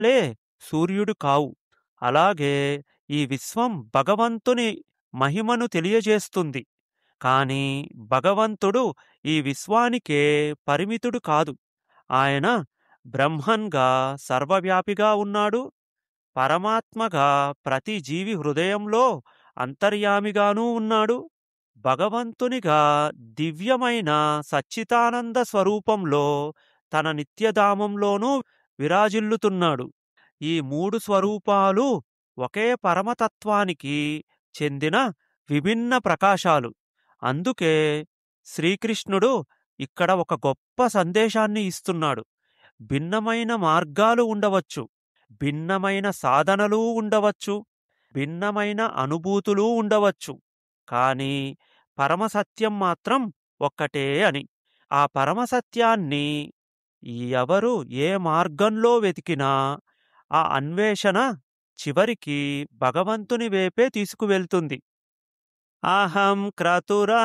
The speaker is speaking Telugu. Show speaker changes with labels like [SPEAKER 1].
[SPEAKER 1] గ్రహాలే సూర్యుడు కావు అలాగే ఈ విశ్వం భగవంతుని మహిమను తెలియజేస్తుంది కాని భగవంతుడు ఈ విశ్వానికే పరిమితుడు కాదు ఆయన బ్రహ్మన్గా సర్వవ్యాపిగా ఉన్నాడు పరమాత్మగా ప్రతి జీవి హృదయంలో అంతర్యామిగానూ ఉన్నాడు భగవంతునిగా దివ్యమైన సచ్చితానంద స్వరూపంలో తన నిత్యధామంలోనూ విరాజిల్లుతున్నాడు ఈ మూడు స్వరూపాలు ఒకే పరమతత్వానికి చెందిన విభిన్న ప్రకాశాలు అందుకే శ్రీకృష్ణుడు ఇక్కడ ఒక గొప్ప సందేశాన్ని ఇస్తున్నాడు భిన్నమైన మార్గాలు ఉండవచ్చు భిన్నమైన సాధనలు ఉండవచ్చు భిన్నమైన అనుభూతులు ఉండవచ్చు కానీ పరమసత్యం మాత్రం ఒక్కటే అని ఆ పరమసత్యాన్ని ఎవరు ఏ మార్గంలో వెతికినా ఆ అన్వేషణ చివరికి భగవంతుని వైపే తీసుకువెళ్తుంది అహం క్రతుర